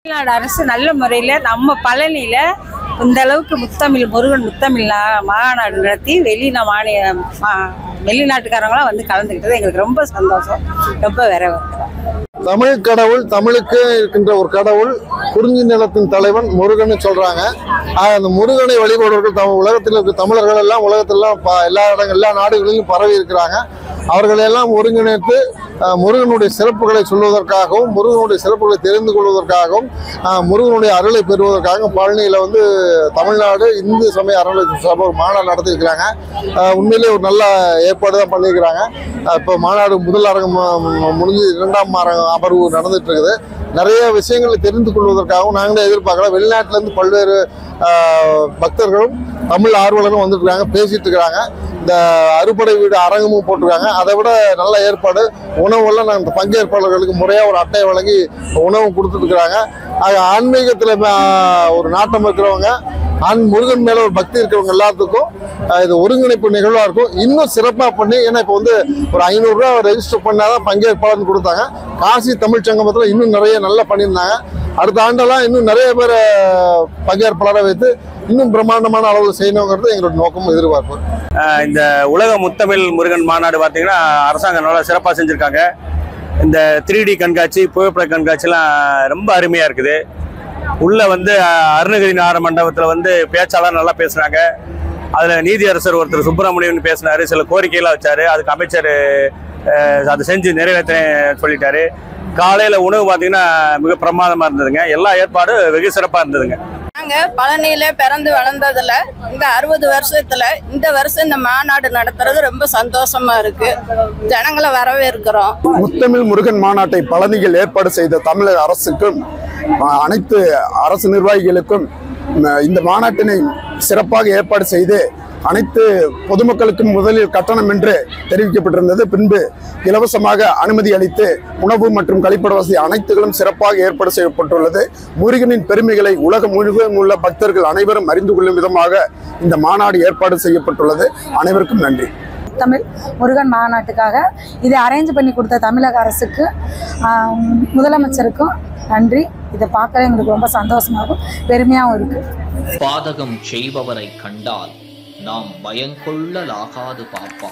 தமிழ்நாடு அரசு நல்ல முறையில் நம்ம பழனியில் இந்த அளவுக்கு முத்தமிழ் முருகன் முத்தமிழ் நா- மாநாடு நடத்தி வெளிநா மாநில மா- வெளிநாட்டுக்காரங்களாம் வந்து கலந்துக்கிட்டது எங்களுக்கு ரொம்ப சந்தோஷம் ரொம்ப வரவேற்கிறோம் தமிழ் கடவுள் தமிழுக்கு இருக்கின்ற ஒரு கடவுள் குறிஞ்சி நிலத்தின் தலைவன் முருகன் சொல்றாங்க ஆக, அந்த முருகனை வழிபடுவர்கள் தம் உலகத்தில் இருக்க தமிழர்கள் எல்லாம் உலகத்திலாம் ப- எல்லா இடங்கள் எல்லா நாடுகளிலும் பரவி இருக்கிறாங்க அவர்களெல்லாம் ஒருங்கிணைத்து அஹ், முருகனுடைய சிறப்புகளை சொல்வதற்காகவும் முருகனுடைய சிறப்புகளை தெரிந்து கொள்வதற்காகவும் அஹ், முருகனுடைய அருளை பெறுவதற்காகவும் பழனியில் வந்து தமிழ்நாடு இந்து சமய அறநிலையத்துறை சபை ஒரு மாநாடு நடத்தியிருக்கிறாங்க அஹ், உண்மையிலே ஒரு நல்ல ஏற்பாடு தான் பண்ணியிருக்கிறாங்க அஹ், இப்போ மாநாடு முதல் அரங்கம் மு- முடிஞ்சு இரண்டாம் அரங்கம் அமர்வு நடந்துட்டு இருக்குது நிறைய விஷயங்களை தெரிந்து கொள்வதற்காகவும் நாங்களே எதிர்பார்க்கலாம் வெளிநாட்டிலேருந்து பல்வேறு ஆஹ், பக்தர்களும் தமிழ் ஆர்வலரும் வந்துட்டு இருக்காங்க பேசிட்டு இருக்கிறாங்க இந்த அறுபடை வீடு அரங்கமும் போட்டிருக்காங்க அதை விட நல்ல ஏற்பாடு உணவெல்லாம் நாங்கள் பங்கேற்பாளர்களுக்கு முறையாக ஒரு அட்டையை வழங்கி உணவு கொடுத்துட்டு இருக்கிறாங்க ஆக ஆன்மீகத்தில் ஒரு நாட்டம் இருக்கிறவங்க ஆண் முருகன் மேல ஒரு பக்தி இருக்கிறவங்க எல்லாத்துக்கும் ஆஹ், இது ஒருங்கிணைப்பு நிகழ்வா இருக்கும் இன்னும் சிறப்பாக பண்ணி ஏன்னா இப்போ வந்து ஒரு ஐநூறுரூவா ரெஜிஸ்டர் பண்ணாதான் பங்கேற்பாளர்னு கொடுத்தாங்க காசி தமிழ் சங்கமத்தில் இன்னும் நிறைய நல்லா பண்ணியிருந்தாங்க அடுத்த ஆண்டெல்லாம் இன்னும் நிறைய பேர் பங்கேற்பாளரை வைத்து இன்னும் பிரம்மாண்டமான அளவில் செய்யணுங்கிறது எங்களோட நோக்கம் எதிர்பார்ப்பு ஆஹ் இந்த உலக முத்தமிழ் முருகன் மாநாடு பார்த்தீங்கன்னா அரசாங்கம் நல்லா சிறப்பாக செஞ்சுருக்காங்க இந்த த்ரீ டி கண்காட்சி புகைப்பட கண்காட்சிலாம் ரொம்ப அருமையாக இருக்குது உள்ள வந்து ஆஹ், அருணகிரி நார மண்டபத்தில் வந்து பேச்சாளர் நல்லா பேசுனாங்க அதில் நீதியரசர் ஒருத்தர் சுப்பிரமணியன் பேசினாரு சில கோரிக்கையெல்லாம் வச்சாரு அதுக்கு அமைச்சர் ஆஹ், அதை செஞ்சு நிறைவேற்றேன் சொல்லிட்டாரு காலையில் உணவு பார்த்தீங்கன்னா மிக பிரமாதமாக இருந்ததுங்க எல்லா ஏற்பாடும் வெகு சிறப்பாக இருந்ததுங்க நாங்க பழனியில பிறந்து வளர்ந்ததுல இந்த அறுபது வருஷத்துல இந்த வருஷம் இந்த மாநாடு நடத்துறது ரொம்ப சந்தோஷமா இருக்கு ஜனங்களை வரவேற்கிறோம் முத்தமிழ் முருகன் மாநாட்டை பழனியில் ஏற்பாடு செய்த தமிழக அரசுக்கும் அஹ், அனைத்து அரசு நிர்வாகிகளுக்கும் அஹ், இந்த மாநாட்டினை சிறப்பாக ஏற்பாடு செய்து அனைத்து பொதுமக்களுக்கும் முதலில் கட்டணம் என்று தெரிவிக்கப்பட்டிருந்தது பின்பு இலவசமாக அனுமதி அளித்து உணவு மற்றும் கழிப்பட வசதி அனைத்துகளும் சிறப்பாக ஏற்பாடு செய்யப்பட்டுள்ளது முருகனின் பெருமைகளை உலகம் முழுவதும் உள்ள பக்தர்கள் அனைவரும் அறிந்து கொள்ளும் விதமாக இந்த மாநாடு ஏற்பாடு செய்யப்பட்டுள்ளது அனைவருக்கும் நன்றி தமிழ் முருகன் மாநாட்டுக்காக இதை அரேஞ்ச் பண்ணி கொடுத்த தமிழக அரசுக்கு ஆம், முதலமைச்சருக்கும் நன்றி இதை பார்க்கவே எங்களுக்கு ரொம்ப சந்தோஷமாகவும் பெருமையாகவும் இருக்குது பாதகம் செய்பவரை கண்டால் நாம் பயங்கொள்ளலாகாது பாப்பா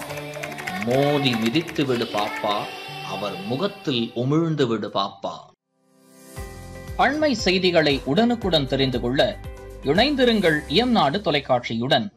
மோதி மிதித்து விடு பாப்பா அவர் முகத்தில் உமிழ்ந்து விடு பாப்பா அண்மை செய்திகளை உடனுக்குடன் தெரிந்து கொள்ள இணைந்திருங்கள் இயம்நாடு தொலைக்காட்சியுடன்